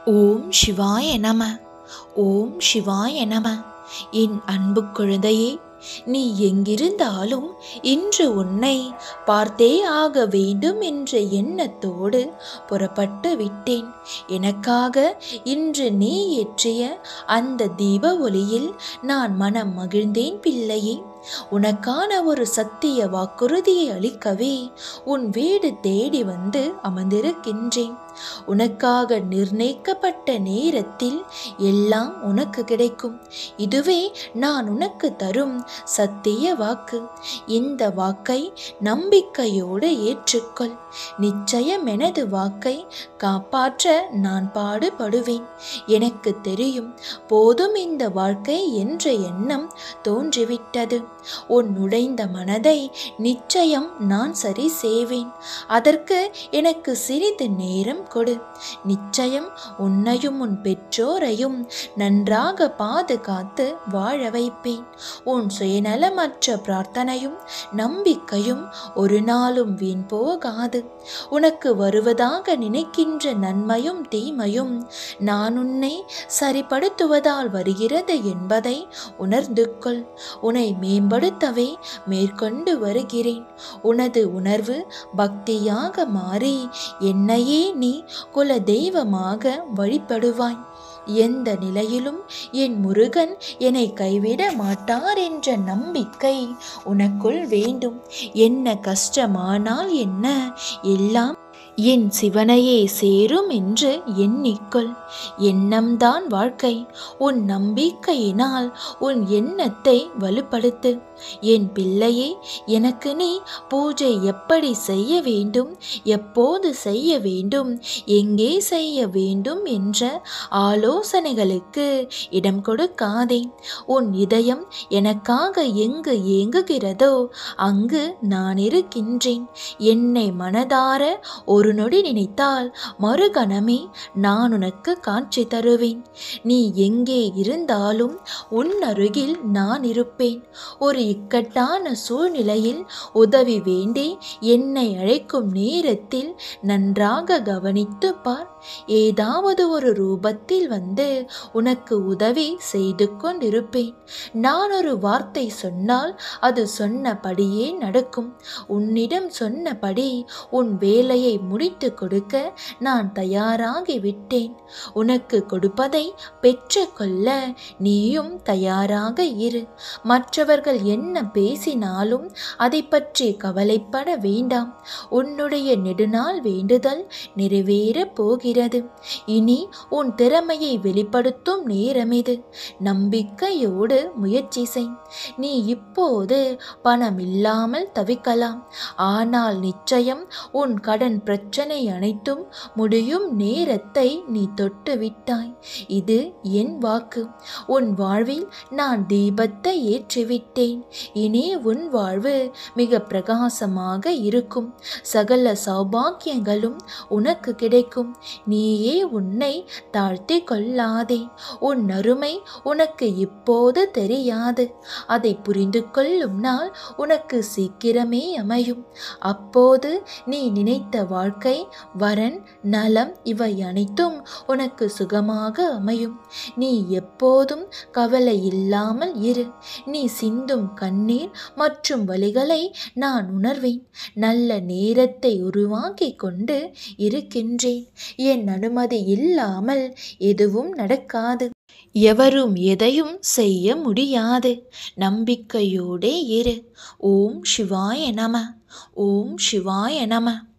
ஓம் சிவாய நம ஓம் சிவாய நம என் அன்பு குழந்தையே நீ எங்கிருந்தாலும் இன்று உன்னை பார்த்தே ஆக வேண்டும் என்ற எண்ணத்தோடு புறப்பட்டு விட்டேன் எனக்காக இன்று நீ ஏற்றிய அந்த தீப ஒளியில் நான் மனம் மகிழ்ந்தேன் பிள்ளையே உனக்கான ஒரு சத்திய வாக்குறுதியை அளிக்கவே உன் வீடு தேடி வந்து அமர்ந்திருக்கின்றேன் உனக்காக நிர்ணயிக்கப்பட்ட நேரத்தில் எல்லாம் உனக்கு கிடைக்கும் இதுவே நான் உனக்கு தரும் சத்திய வாக்கு இந்த வாக்கை நம்பிக்கையோடு ஏற்றுக்கொள் நிச்சயம் எனது வாக்கை காப்பாற்ற நான் பாடுபடுவேன் எனக்கு தெரியும் போதும் இந்த வாழ்க்கை என்ற எண்ணம் தோன்றிவிட்டது உன் உடைந்த மனதை நிச்சயம் நான் சரி செய்வேன் அதற்கு எனக்கு சிறிது நேரம் கொடு நிச்சயம் உன்னையும் உன் பெற்றோரையும் நன்றாக பாதுகாத்து வாழ வைப்பேன் உன் சுயநலமற்ற பிரார்த்தனையும் நம்பிக்கையும் ஒரு நாளும் வீண் போகாது உனக்கு வருவதாக நினைக்கின்ற நன்மையும் தீமையும் நான் உன்னை சரிப்படுத்துவதால் வருகிறது என்பதை உணர்ந்து கொள் உன்னை மேம்படுத்தவே மேற்கொண்டு வருகிறேன் உனது உணர்வு பக்தியாக மாறி என்னையே நீ குல தெய்வமாக வழிபடுவாய் எந்த நிலையிலும் என் முருகன் என்னை கைவிட மாட்டார் என்ற நம்பிக்கை உனக்குள் வேண்டும் என்ன கஷ்டமானால் என்ன எல்லாம் என் சிவனையே சேரும் என்று எண்ணிக்கொள் எண்ணம்தான் வாழ்க்கை உன் நம்பிக்கையினால் உன் எண்ணத்தை வலுப்படுத்து என் பிள்ளையே எனக்கு நீ பூஜை எப்படி செய்ய வேண்டும் எப்போது செய்ய வேண்டும் எங்கே செய்ய வேண்டும் என்ற ஆலோசனைகளுக்கு இடம் கொடுக்காதே உன் இதயம் எனக்காக எங்கு ஏங்குகிறதோ அங்கு நான் இருக்கின்றேன் என்னை மனதார ஒரு நொடி நினைத்தால் மறுகணமே நான் உனக்கு காட்சி தருவேன் நீ எங்கே இருந்தாலும் உன் அருகில் நான் இருப்பேன் ஒரு இக்கட்டான சூழ்நிலையில் உதவி வேண்டி என்னை அழைக்கும் நேரத்தில் நன்றாக கவனித்து பார் ஏதாவது ஒரு ரூபத்தில் வந்து உனக்கு உதவி செய்து கொண்டிருப்பேன் நான் ஒரு வார்த்தை சொன்னால் அது சொன்னபடியே நடக்கும் உன்னிடம் சொன்னபடி உன் வேலையை முடித்து கொடுக்க நான் தயாராகி விட்டேன் உனக்கு கொடுப்பதை பெற்றுக்கொள்ள நீயும் தயாராக இரு மற்றவர்கள் என்ன பேசினாலும் அதை பற்றி கவலைப்பட வேண்டாம் உன்னுடைய நெடுநாள் வேண்டுதல் நிறைவேறப் போகிறது இனி உன் திறமையை வெளிப்படுத்தும் நேரம் இது நம்பிக்கையோடு முயற்சி செய் நீ இப்போது பணம் இல்லாமல் தவிக்கலாம் ஆனால் நிச்சயம் உன் கடன் பிரச்சனை அனைத்தும் முடியும் நேரத்தை நீ தொட்டு விட்டாய் இது என் வாக்கு உன் வாழ்வில் நான் தீபத்தை ஏற்றிவிட்டேன் இனி உன் வாழ்வு மிக பிரகாசமாக இருக்கும் சகல சௌபாக்கியங்களும் உனக்கு கிடைக்கும் நீயே உன்னை தாழ்த்தி கொள்ளாதே உன் அருமை உனக்கு இப்போது தெரியாது அதை புரிந்து கொள்ளும் நாள் உனக்கு சீக்கிரமே அமையும் அப்போது நீ நினைத்த வாழ்க்கை வரன் நலம் இவை அனைத்தும் உனக்கு சுகமாக அமையும் நீ எப்போதும் கவலை இல்லாமல் இரு நீ சிந்தும் கண்ணீர் மற்றும் வழிகளை நான் உணர்வேன் நல்ல நேரத்தை உருவாக்கி கொண்டு இருக்கின்றேன் என் அனுமதி இல்லாமல் எதுவும் நடக்காது எவரும் எதையும் செய்ய முடியாது நம்பிக்கையோடே இரு ஓம் சிவாய நம ஓம் சிவாய நம